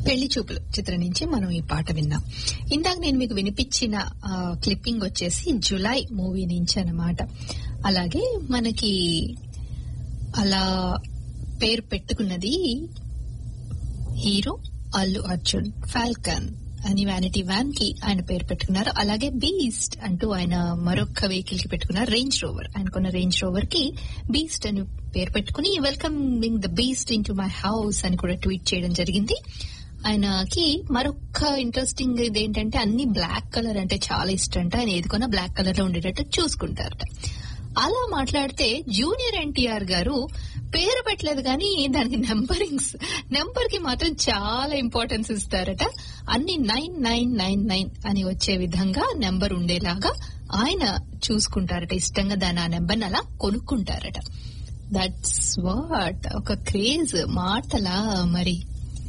పెళ్లి చూపులు చిత్రం నుంచి మనం ఈ పాట విన్నాం ఇందాక నేను మీకు వినిపించిన క్లిప్పింగ్ వచ్చేసి జులై మూవీ నుంచి అన్నమాట అలాగే మనకి అలా పేరు పెట్టుకున్నది హీరో అల్లు అర్జున్ ఫాల్కన్ అని వ్యానిటీ వ్యాన్ కి ఆయన పేరు పెట్టుకున్నారు అలాగే బీస్ట్ అంటూ ఆయన మరొక వెహికల్ కి పెట్టుకున్నారు రేంజ్ రోవర్ ఆయనకున్న రేంజ్ రోవర్ కి బీస్ట్ అని పేరు పెట్టుకుని welcoming the beast into my house అని కూడా ట్వీట్ చేయడం జరిగింది ఆయనకి మరొక ఇంట్రెస్టింగ్ ఇదేంటంటే అన్ని బ్లాక్ కలర్ అంటే చాలా ఇష్టం అంట ఆయన ఏదికొన్నా బ్లాక్ కలర్ లో ఉండేటట్టు చూసుకుంటారట అలా మాట్లాడితే జూనియర్ ఎన్టీఆర్ గారు పేరు పెట్టలేదు కానీ దానికి నెంబరింగ్స్ నెంబర్ కి మాత్రం చాలా ఇంపార్టెన్స్ ఇస్తారట అన్ని నైన్ నైన్ నైన్ నైన్ అని వచ్చే విధంగా నెంబర్ ఉండేలాగా ఆయన చూసుకుంటారట ఇష్టంగా దాని ఆ నెంబర్ అలా కొనుక్కుంటారట దట్స్ వాట్ ఒక క్రేజ్ మాటలా మరి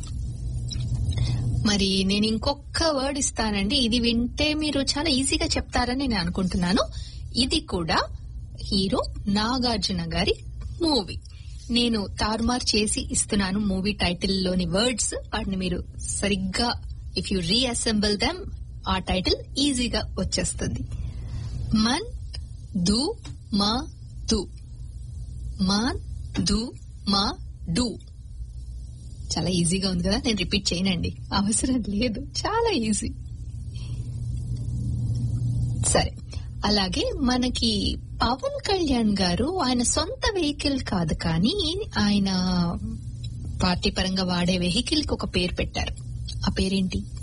మరి నేను ఇంకొక వర్డ్ ఇస్తానండి ఇది వింటే మీరు చాలా ఈజీగా చెప్తారని నేను అనుకుంటున్నాను ఇది కూడా హీరో నాగార్జున గారి మూవీ నేను తారుమార్ చేసి ఇస్తున్నాను మూవీ టైటిల్ లోని వర్డ్స్ వాటిని మీరు సరిగ్గా ఇఫ్ యు రీఅసెంబుల్ దెమ్ ఆ టైటిల్ ఈజీగా వచ్చేస్తుంది మన్ దు మా దు మాన్ దు మా డు చాలా ఈజీగా ఉంది కదా నేను రిపీట్ చేయనండి అవసరం లేదు చాలా ఈజీ సరే అలాగే మనకి పవన్ కళ్యాణ్ గారు ఆయన సొంత వెహికల్ కాదు కానీ ఆయన పార్టీ పరంగా వాడే వెహికల్ కి ఒక పేరు పెట్టారు ఆ పేరేంటి